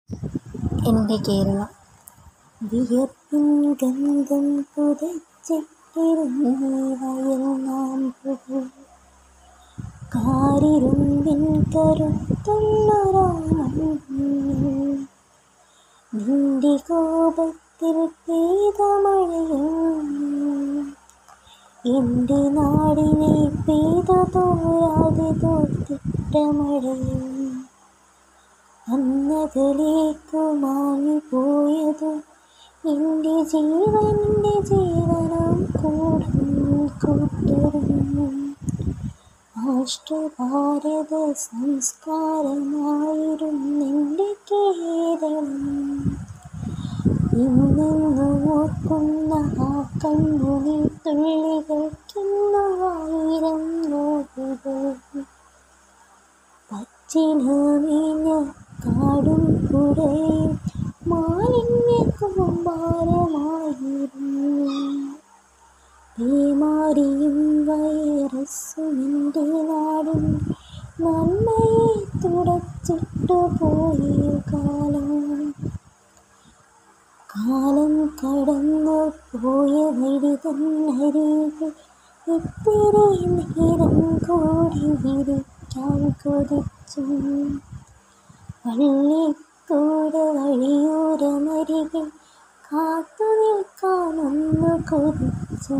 എൻ്റെ കേരളം വിയർപ്പിൻ ഗന്ധം പുതച്ചിട്ടിരുന്നീ വയൽ നാം പോകും കാരിരുമ്പിൻ കരുത്തുള്ളൊരാമഞ്ഞിൽ നിന്റെ കോപത്തിൽ പെയ്ത മഴയും എൻ്റെ നാടിനെ പെയ്ത തോരാതെ തോർത്തിട്ട മഴയും അന്നകലേക്കു മാഞ്ഞു പോയതു എൻ്റെ ജീവൻ്റെ ജീവനം കൂടും കൂട്ടരും രാഷ്ട്രഭാരത സംസ്കാരമായിരുന്നെൻ്റെ കേരളം ഇന്നെന്നും ഓർക്കുന്ന ആ കണ്ണുനീർ തുള്ളികൾക്കിന്നു ആയിരം നോവുകൾ പച്ചിലമീഞ്ഞ കാടും പുഴയും മാലിന്യ കൂമ്പാരമായിരുന്നു പേമാരിയും വൈറസും എൻ്റെ നാടും നന്മയെ തുടച്ചിട്ടു പോയ കാലം കാലം കടന്നു പോയ വഴി തന്നരികിൽ ഇത്തിരി നേരം കൂടി വിരിക്കാൻ കൊതിച്ചു പള്ളിക്കൂട വഴിയോരമരികിൽ കാത്തു നിൽക്കാനൊന്നു കൊതിച്ചു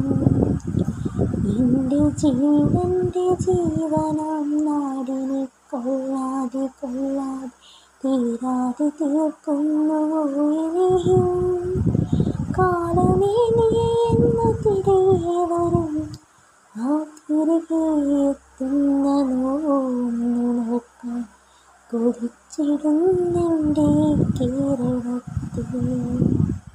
എൻ്റെ ജീവൻ്റെ ജീവനാം നാടിനെ കൊള്ളാതെ കൊള്ളാതെ തീരാതെ തീർക്കുന്നു ഇനിയും കാലമേ നീ എന്ന തിരികെ വരും ആ തിരികെ എത്തുന്ന നോന്നു നോക്കാൻ കൊതിച്ചിടുന്നെൻ്റെ കേരളത്തിൽ